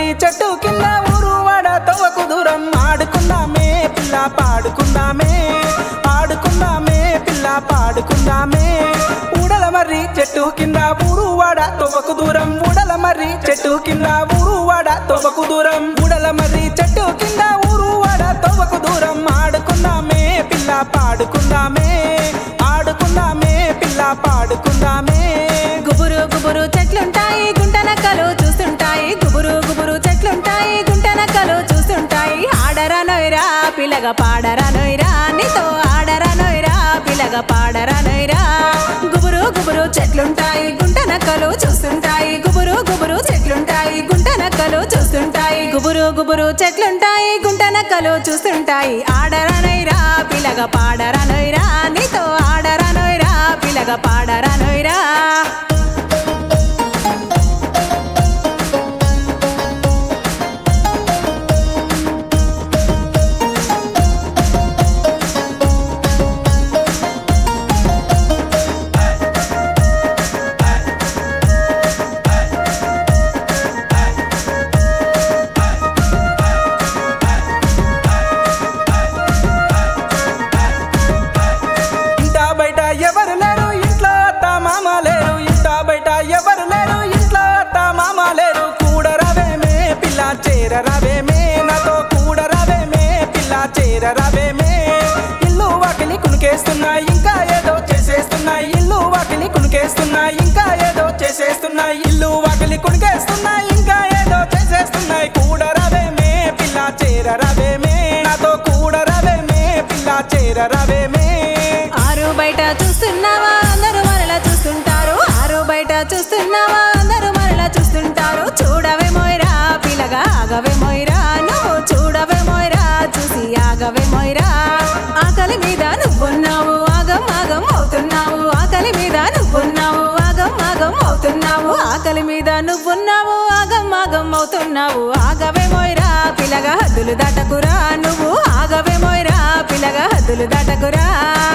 మర్రి చెట్టు కింద ఊరు వాడ తవ్వకు దూరం ఆడుకుందామే పిల్ల పాడుకుందామే ఆడుకుందామే పిల్ల పాడుకుందామే ఊడల మర్రి చెట్టు కింద ఊరు వాడ తవ్వకు దూరం ఊడల మర్రి చెట్టు కింద ఊరు వాడ తవ్వకు దూరం ఊడల మర్రి చెట్టు కింద ఊరు వాడ తవ్వకు దూరం ఆడుకుందామే పిల్ల పాడుకుందామే ఆడుకుందామే పిల్ల పాడుకుందామే గుబురు గుబురు చెట్లుంటాయి గుంట నక్కలు చూస్తుంటాయి గుబురు గుబురు చెట్లుంటాయి గుంట నక్కలు చూస్తుంటాయి ఆడరా నొయ్రా పిల్లగ పాడరా నొయ్రా నీతో ఆడరా నొయ్రా పిల్లగ పాడరా నొయ్రా గుబురు గుబురు చెట్లుంటాయి గుంట నక్కలు చూస్తుంటాయి గుబురు గుబురు చెట్లుంటాయి గుంట నక్కలు చూస్తుంటాయి గుబురు గుబురు చెట్లుంటాయి గుంట నక్కలు చూస్తుంటాయి ఆడరా నొయ్రా పిల్లగ పాడరా నొయ్రా నీతో ఆడరా నొయ్రా పిల్లగ పాడరా నొయ్రా ఇంట బయట ఎవరు లేరు ఇంట్లో అత్త మామ లేరు ఇంట బయట ఎవరు లేరు ఇంట్లో అత్త మామ లేరు కూడరవేమే పిల్ల చేరరవేమే నాతో కూడరవేమే పిల్ల చేరరవేమే ఇల్లు వాకిలి కునికేస్తున్నాయి ఇంకా ఏదో చేసేస్తున్నాయి ఇల్లు వాకిలి కునికేస్తున్నాయి ఇంకా ఏదో చేసేస్తున్నాయి ఇల్లు వాకిలి కునికేస్తున్నాయి ఇంకా ఏదో చేసేస్తున్నాయి కూడరవేమే పిల్ల చేరరవేమే నాతో కూడరవేమే పిల్ల చేరరవేమే ఆరు బయట చూస్తున్నావా అందరూ మనలా చూస్తుంటారు ఆరు బయట చూస్తున్నావా అందరూ మనలా చూస్తుంటారు చూడవే మోయరా పిల్లగా ఆగవే మోయరా నువ్వు చూడవే మోయరా చూసి ఆగవే మోయరా ఆకలి మీద నువ్వున్నావు ఆగం ఆగం అవుతున్నావు ఆకలి మీద నువ్వున్నావు ఆగం ఆగం అవుతున్నావు ఆకలి మీద నువ్వున్నావు ఆగం ఆగం అవుతున్నావు ఆగవే మోయరా పిల్లగా హద్దులు దాటకురా నువ్వు ఆగవే మోయరా పిల్లగా హద్దులు దాటకురా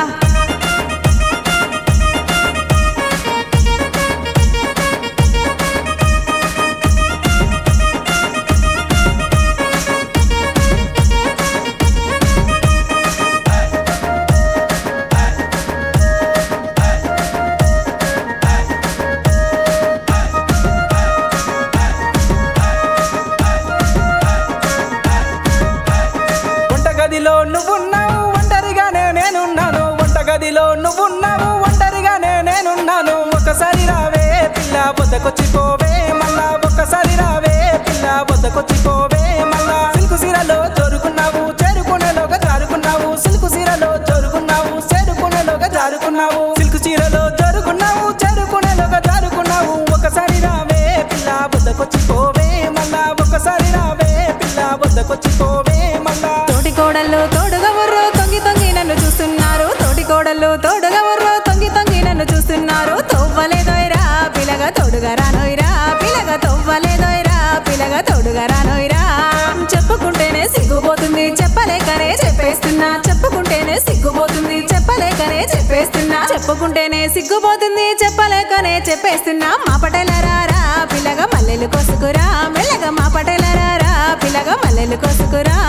వంటగదిలో నువ్వున్నావు ఒంటరిగానే నేనున్నాను వంటగదిలో నువ్వున్నావు ఒంటరిగానే నేనున్నాను ఒకసారి రావే పిల్ల బొద్దకొచ్చిపోవే మళ్ళా ఒక్కసారి రావే పిల్ల బొద్దకొచ్చిపోవే మళ్ళా సిల్కు సీరలో జోరుకున్నావు చేరుకునేలోగా జారుకున్నావు సిల్కు సీరలో జోరుకున్నావు చేరుకునేలోగా జారుకున్నావు సిల్కు చీరలో జోరుకున్నావు చేరుకునేలోగా జారుకున్నావు ఒకసారి రావే పిల్ల బొద్దకొచ్చిపోవే మళ్ళా ఒక్కసారి రావే పిల్ల బొద్దకొచ్చిపోవే మళ్ళా తోటి కోడళ్ళు తోడుగా ఉర్రు తొంగి తొంగి నన్ను చూస్తున్నారు తోటి కోడళ్ళు తోడుగా ఉర్రు తొంగి తొంగి నన్ను చూస్తున్నారు తొవ్వలేదోయరా పిల్లగా తోడుగా రానోయరా పిల్లగా తొవ్వలేదోయరా పిల్లగా తోడుగా రానోయరా చెప్పుకుంటేనే సిగ్గుపోతుంది చెప్పలేకనే చెప్పేస్తున్నా చెప్పుకుంటేనే సిగ్గుపోతుంది చెప్పలేకనే చెప్పేస్తున్నా చెప్పుకుంటేనే సిగ్గుపోతుంది చెప్పలేకనే చెప్పేస్తున్నా మా పటేలరారా పిల్లగా మల్లెలు కొసుకురా మెల్లగా మా పటేలరారా పిల్లగా మల్లెలు కొసుకురా